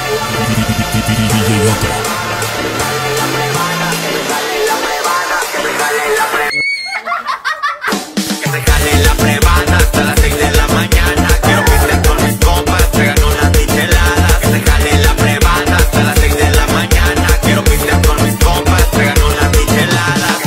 Que se jale la prevana hasta las 6 de la mañana. Quiero que estés con mis compas, traigan unas micheladas. Que se jale la prevana hasta las 6 de la mañana. Quiero que estés con mis compas, traigan unas micheladas.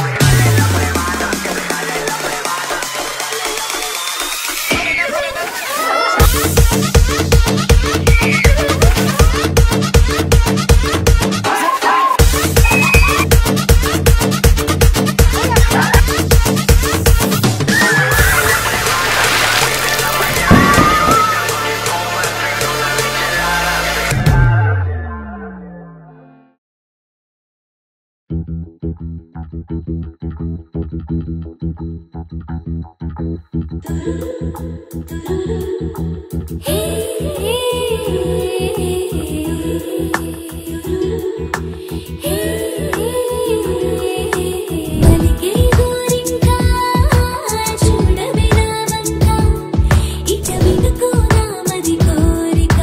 మలిగే గోరింకా చూడవే నా వంక ఇక వినుకో నా మది కోరిక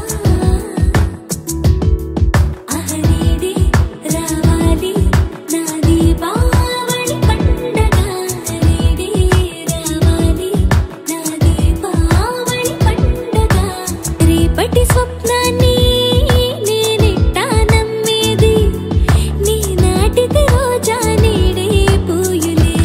అహనేడే రావాలి నా దీపావళి పండగ నేడే రావాలి నా దీపావళి పండగ రేపటి స్వప్నాన్ని నేనెట్టా నమ్మేది నీ నాటిది రోజా నేడే పూయులే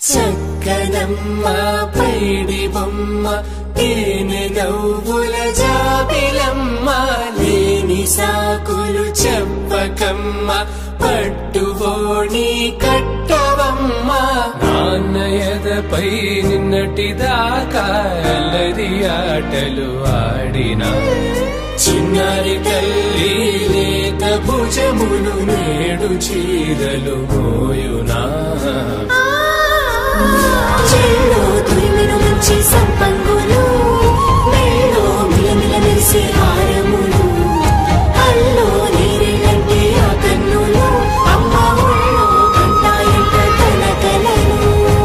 చక్కనమ్మ పైడి బొమ్మ తేనె నవ్వుల జాబిలమ్మ లేని సాకులు చెప్పకమ్మ పట్టువోణి కట్టవమ్మ నాన్నయదపై నిన్నటిదాకా అల్లరి ఆటలు ఆడినా చిన్నారి తల్లి లేత భుజములు నేడు చీరలు మోయునా చెల్లో తురిమిన మంచి సంపంగులు మెళ్ళో మిలమిల మెరిసే హారములు అల్లో నీరేలంటే ఆ కన్నులు అమ్మ ఒళ్ళో కంటాయంట తన కలలు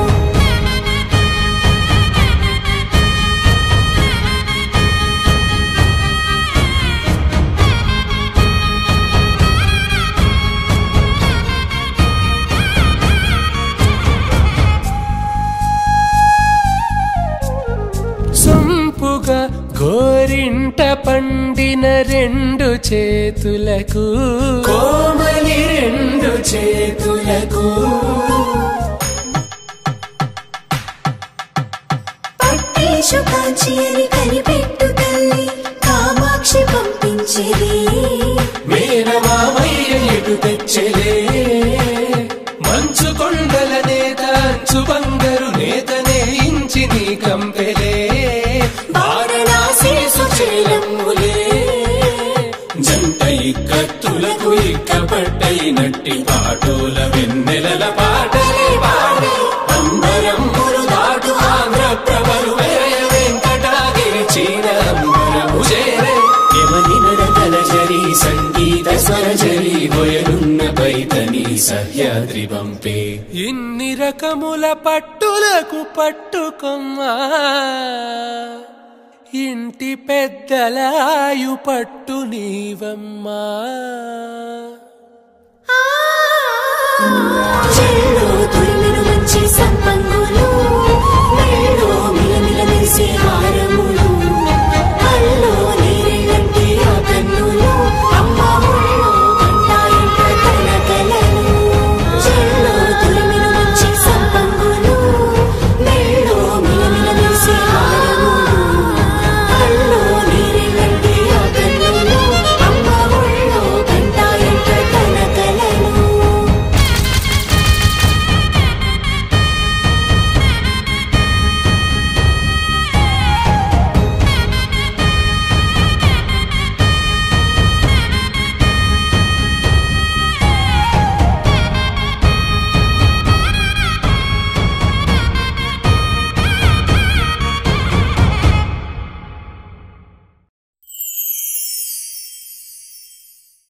సొంపుగా గోరింట పండిన రెండు చేతులకు కోమలి రెండు చేతులకు పట్టేషు కాంచి అని కనిపెట్టు తల్లి కామాక్షి పంపించేది మేనమామయ్య ఎటు తెచ్చలే మంచు కొండల నేత అంచు బంగారు నేతనే ఇంచి నీ కంపెలే వారణాసి సుచేలమ్ములే జంట ఇక్కత్తులకు ఇక్కపట్టై నట్టి పాటోల వెన్నెలల పాటలే పాడే అంబరమ్ములు దాటు ఆంధ్ర ప్రభలు వేయ వెంకటాగిరి చీర అంబరము చేరే యమని నడకల జరి సంగీత స్వరజరి బొయలున్న పైతని సహ్యాద్రి పంపే ఇన్ని రకముల పట్టులకు పట్టుకొమ్మా ఇంటి పెద్దలాయు పట్టు నీవమ్మా చెల్లో